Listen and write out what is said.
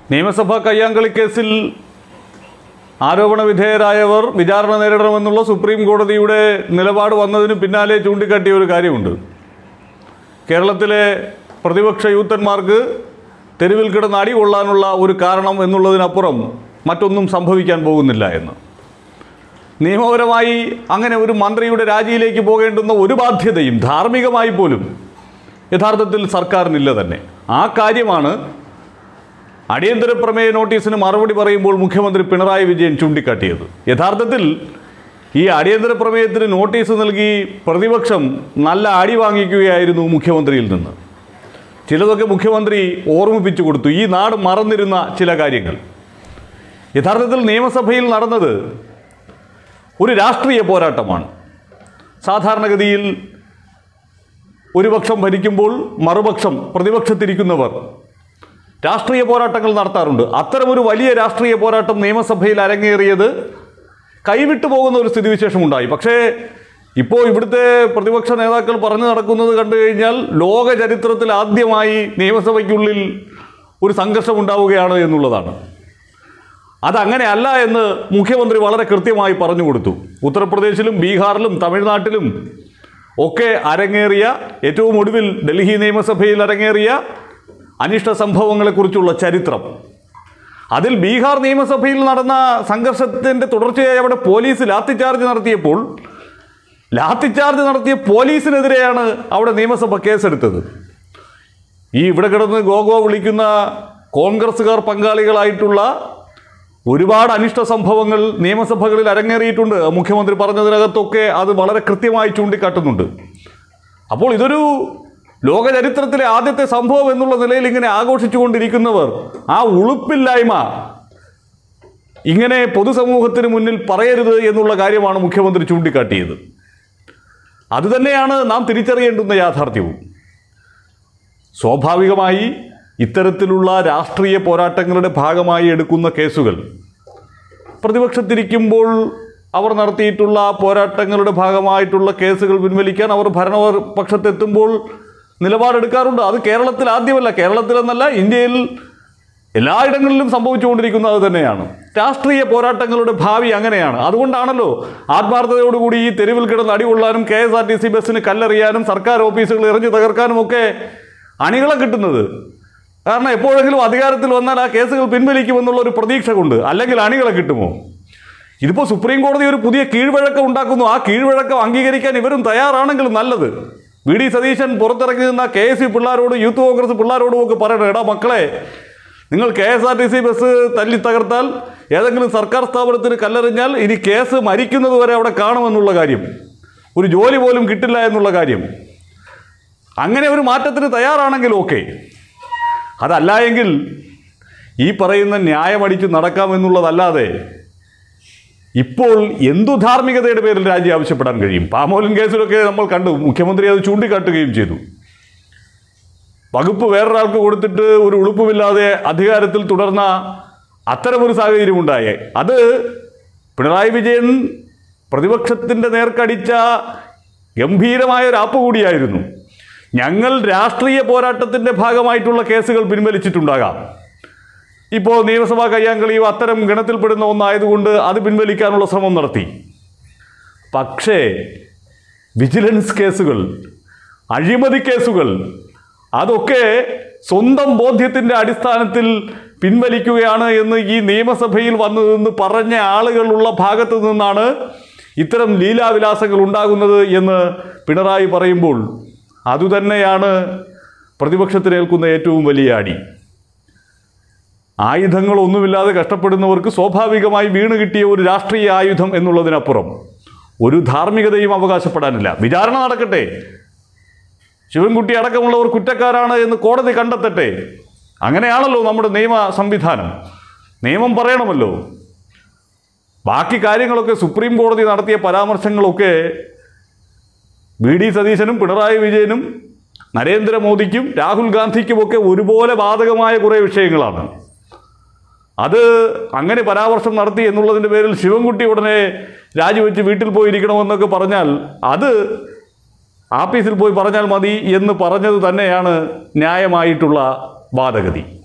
നിയമസഭാ കയ്യാങ്കളി കേസിൽ ആരോപണ വിധേയരായവർ വിചാരണ നേരിടണമെന്നുള്ള സുപ്രീം കോടതിയുടെ നിലപാട് വന്നതിന് പിന്നാലെ ചൂണ്ടിക്കാട്ടിയ ഒരു കാര്യമുണ്ട് കേരളത്തിലെ പ്രതിപക്ഷ യൂത്തന്മാർക്ക് തെരുവിൽ കിടന്ന് അടി കൊള്ളാനുള്ള ഒരു കാരണം എന്നുള്ളതിനപ്പുറം മറ്റൊന്നും സംഭവിക്കാൻ പോകുന്നില്ല എന്ന് നിയമപരമായി അങ്ങനെ ഒരു മന്ത്രിയുടെ രാജിയിലേക്ക് പോകേണ്ടുന്ന ഒരു ബാധ്യതയും ധാർമ്മികമായി പോലും യഥാർത്ഥത്തിൽ സർക്കാരിനില്ല തന്നെ ആ കാര്യമാണ് അടിയന്തര പ്രമേയ നോട്ടീസിന് മറുപടി പറയുമ്പോൾ മുഖ്യമന്ത്രി പിണറായി വിജയൻ ചൂണ്ടിക്കാട്ടിയത് യഥാർത്ഥത്തിൽ ഈ അടിയന്തര പ്രമേയത്തിന് നോട്ടീസ് നൽകി പ്രതിപക്ഷം നല്ല അടി വാങ്ങിക്കുകയായിരുന്നു മുഖ്യമന്ത്രിയിൽ നിന്ന് ചിലതൊക്കെ മുഖ്യമന്ത്രി ഓർമ്മിപ്പിച്ചു കൊടുത്തു ഈ നാട് മറന്നിരുന്ന ചില കാര്യങ്ങൾ യഥാർത്ഥത്തിൽ നിയമസഭയിൽ നടന്നത് ഒരു രാഷ്ട്രീയ പോരാട്ടമാണ് സാധാരണഗതിയിൽ ഒരു പക്ഷം ഭരിക്കുമ്പോൾ മറുപക്ഷം പ്രതിപക്ഷത്തിരിക്കുന്നവർ രാഷ്ട്രീയ പോരാട്ടങ്ങൾ നടത്താറുണ്ട് അത്തരമൊരു വലിയ രാഷ്ട്രീയ പോരാട്ടം നിയമസഭയിൽ അരങ്ങേറിയത് കൈവിട്ടു പോകുന്ന ഒരു സ്ഥിതിവിശേഷം ഉണ്ടായി പക്ഷേ ഇപ്പോൾ ഇവിടുത്തെ പ്രതിപക്ഷ നേതാക്കൾ പറഞ്ഞു നടക്കുന്നത് കണ്ടു കഴിഞ്ഞാൽ ലോക ചരിത്രത്തിൽ ആദ്യമായി നിയമസഭയ്ക്കുള്ളിൽ ഒരു സംഘർഷം ഉണ്ടാവുകയാണ് എന്നുള്ളതാണ് അതങ്ങനെയല്ല എന്ന് മുഖ്യമന്ത്രി വളരെ കൃത്യമായി പറഞ്ഞു കൊടുത്തു ഉത്തർപ്രദേശിലും ബീഹാറിലും തമിഴ്നാട്ടിലും ഒക്കെ അരങ്ങേറിയ ഏറ്റവും ഒടുവിൽ ഡൽഹി നിയമസഭയിൽ അരങ്ങേറിയ അനിഷ്ട സംഭവങ്ങളെക്കുറിച്ചുള്ള ചരിത്രം അതിൽ ബീഹാർ നിയമസഭയിൽ നടന്ന സംഘർഷത്തിൻ്റെ തുടർച്ചയായി അവിടെ പോലീസ് ലാത്തിചാർജ് നടത്തിയപ്പോൾ ലാത്തിചാർജ് നടത്തിയ പോലീസിനെതിരെയാണ് അവിടെ നിയമസഭ കേസെടുത്തത് ഈ ഇവിടെ കിടന്ന് ഗോഗോ വിളിക്കുന്ന കോൺഗ്രസ്സുകാർ പങ്കാളികളായിട്ടുള്ള ഒരുപാട് അനിഷ്ട സംഭവങ്ങൾ നിയമസഭകളിൽ അരങ്ങേറിയിട്ടുണ്ട് മുഖ്യമന്ത്രി പറഞ്ഞതിനകത്തൊക്കെ അത് വളരെ കൃത്യമായി ചൂണ്ടിക്കാട്ടുന്നുണ്ട് അപ്പോൾ ഇതൊരു ലോക ചരിത്രത്തിലെ ആദ്യത്തെ സംഭവം എന്നുള്ള നിലയിൽ ഇങ്ങനെ ആഘോഷിച്ചുകൊണ്ടിരിക്കുന്നവർ ആ ഉളുപ്പില്ലായ്മ ഇങ്ങനെ പൊതുസമൂഹത്തിന് മുന്നിൽ പറയരുത് എന്നുള്ള കാര്യമാണ് മുഖ്യമന്ത്രി ചൂണ്ടിക്കാട്ടിയത് അതുതന്നെയാണ് നാം തിരിച്ചറിയേണ്ടുന്ന യാഥാർത്ഥ്യവും സ്വാഭാവികമായി ഇത്തരത്തിലുള്ള രാഷ്ട്രീയ പോരാട്ടങ്ങളുടെ ഭാഗമായി എടുക്കുന്ന കേസുകൾ പ്രതിപക്ഷത്തിരിക്കുമ്പോൾ അവർ നടത്തിയിട്ടുള്ള പോരാട്ടങ്ങളുടെ ഭാഗമായിട്ടുള്ള കേസുകൾ പിൻവലിക്കാൻ അവർ ഭരണപക്ഷത്തെത്തുമ്പോൾ നിലപാടെടുക്കാറുണ്ട് അത് കേരളത്തിൽ ആദ്യമല്ല കേരളത്തിലെന്നല്ല ഇന്ത്യയിൽ എല്ലായിടങ്ങളിലും സംഭവിച്ചുകൊണ്ടിരിക്കുന്നത് അത് തന്നെയാണ് രാഷ്ട്രീയ പോരാട്ടങ്ങളുടെ ഭാവി അങ്ങനെയാണ് അതുകൊണ്ടാണല്ലോ ആത്മാർത്ഥതയോടുകൂടി ഈ തെരുവിൽ കിടന്ന് അടികൊള്ളാനും K S R T C ബസ്സിന് കല്ലെറിയാനും സർക്കാർ ഓഫീസുകൾ എറിഞ്ഞു തകർക്കാനും ഒക്കെ അണികളെ കിട്ടുന്നത് കാരണം എപ്പോഴെങ്കിലും അധികാരത്തിൽ വന്നാൽ ആ കേസുകൾ പിൻവലിക്കുമെന്നുള്ള ഒരു പ്രതീക്ഷ കൊണ്ട് അല്ലെങ്കിൽ അണികളെ കിട്ടുമോ ഇതിപ്പോൾ സുപ്രീം കോടതി ഒരു പുതിയ കീഴ്വഴക്കം ഉണ്ടാക്കുന്നു ആ കീഴ്വഴക്കം അംഗീകരിക്കാൻ ഇവരും തയ്യാറാണെങ്കിൽ നല്ലത് വി ഡി സതീശൻ പുറത്തിറങ്ങി നിന്ന കെ എസ് സി പിള്ളേരോടും യൂത്ത് കോൺഗ്രസ് പിള്ളേരോടും ഒക്കെ പറയണം എടാ മക്കളെ നിങ്ങൾ K S R T C bus തല്ലി തകർത്താൽ ഏതെങ്കിലും സർക്കാർ സ്ഥാപനത്തിന് കല്ലെറിഞ്ഞാൽ ഇനി കേസ് മരിക്കുന്നത് വരെ അവിടെ കാണുമെന്നുള്ള കാര്യം ഒരു ജോലി പോലും കിട്ടില്ല എന്നുള്ള കാര്യം അങ്ങനെ ഒരു മാറ്റത്തിന് തയ്യാറാണെങ്കിൽ ഓക്കെ അതല്ല എങ്കിൽ ഈ പറയുന്ന ന്യായമടിച്ച് നടക്കാമെന്നുള്ളതല്ലാതെ ഇപ്പോൾ എന്തു ധാർമ്മികതയുടെ പേരിൽ രാജി ആവശ്യപ്പെടാൻ കഴിയും പാമോലിൻ കേസിലൊക്കെ നമ്മൾ കണ്ടു മുഖ്യമന്ത്രി അത് ചൂണ്ടിക്കാട്ടുകയും ചെയ്തു വകുപ്പ് വേറൊരാൾക്ക് കൊടുത്തിട്ട് ഒരു ഉളുപ്പുമില്ലാതെ അധികാരത്തിൽ തുടർന്ന അത്തരമൊരു സാഹചര്യം ഉണ്ടായേ അത് പിണറായി വിജയൻ പ്രതിപക്ഷത്തിൻ്റെ നേർക്കടിച്ച ഗംഭീരമായ ഒരു ആപ്പ് കൂടിയായിരുന്നു ഞങ്ങൾ രാഷ്ട്രീയ പോരാട്ടത്തിൻ്റെ ഭാഗമായിട്ടുള്ള കേസുകൾ പിൻവലിച്ചിട്ടുണ്ടാകാം ഇപ്പോൾ നിയമസഭാ കയ്യാങ്കളിയും അത്തരം ഗണത്തിൽപ്പെടുന്ന ഒന്നായതുകൊണ്ട് അത് പിൻവലിക്കാനുള്ള ശ്രമം നടത്തി പക്ഷേ വിജിലൻസ് കേസുകൾ അഴിമതി കേസുകൾ അതൊക്കെ സ്വന്തം ബോധ്യത്തിൻ്റെ അടിസ്ഥാനത്തിൽ പിൻവലിക്കുകയാണ് എന്ന് ഈ നിയമസഭയിൽ വന്നു നിന്ന് പറഞ്ഞ ആളുകളുള്ള ഭാഗത്തു നിന്നാണ് ഇത്തരം ലീലാവിലാസങ്ങൾ ഉണ്ടാകുന്നത് എന്ന് പിണറായി പറയുമ്പോൾ അതുതന്നെയാണ് പ്രതിപക്ഷത്തിനേൽക്കുന്ന ഏറ്റവും വലിയ അടി ആയുധങ്ങളൊന്നുമില്ലാതെ കഷ്ടപ്പെടുന്നവർക്ക് സ്വാഭാവികമായി വീണ് കിട്ടിയ ഒരു രാഷ്ട്രീയ ആയുധം എന്നുള്ളതിനപ്പുറം ഒരു ധാർമ്മികതയും അവകാശപ്പെടാനില്ല വിചാരണ നടക്കട്ടെ ശിവൻകുട്ടി അടക്കമുള്ളവർ കുറ്റക്കാരാണ് എന്ന് കോടതി കണ്ടെത്തട്ടെ അങ്ങനെയാണല്ലോ നമ്മുടെ നിയമ സംവിധാനം നിയമം പറയണമല്ലോ ബാക്കി കാര്യങ്ങളൊക്കെ സുപ്രീം കോടതി നടത്തിയ പരാമർശങ്ങളൊക്കെ വി ഡി സതീശനും പിണറായി വിജയനും നരേന്ദ്രമോദിക്കും രാഹുൽ ഗാന്ധിക്കുമൊക്കെ ഒരുപോലെ ബാധകമായ കുറേ വിഷയങ്ങളാണ് അത് അങ്ങനെ പരാമർശം നടത്തി എന്നുള്ളതിൻ്റെ പേരിൽ ശിവൻകുട്ടി ഉടനെ രാജിവെച്ച് വീട്ടിൽ പോയിരിക്കണമെന്നൊക്കെ പറഞ്ഞാൽ അത് ആഫീസിൽ പോയി പറഞ്ഞാൽ മതി എന്ന് പറഞ്ഞത് തന്നെയാണ് ന്യായമായിട്ടുള്ള വാദഗതി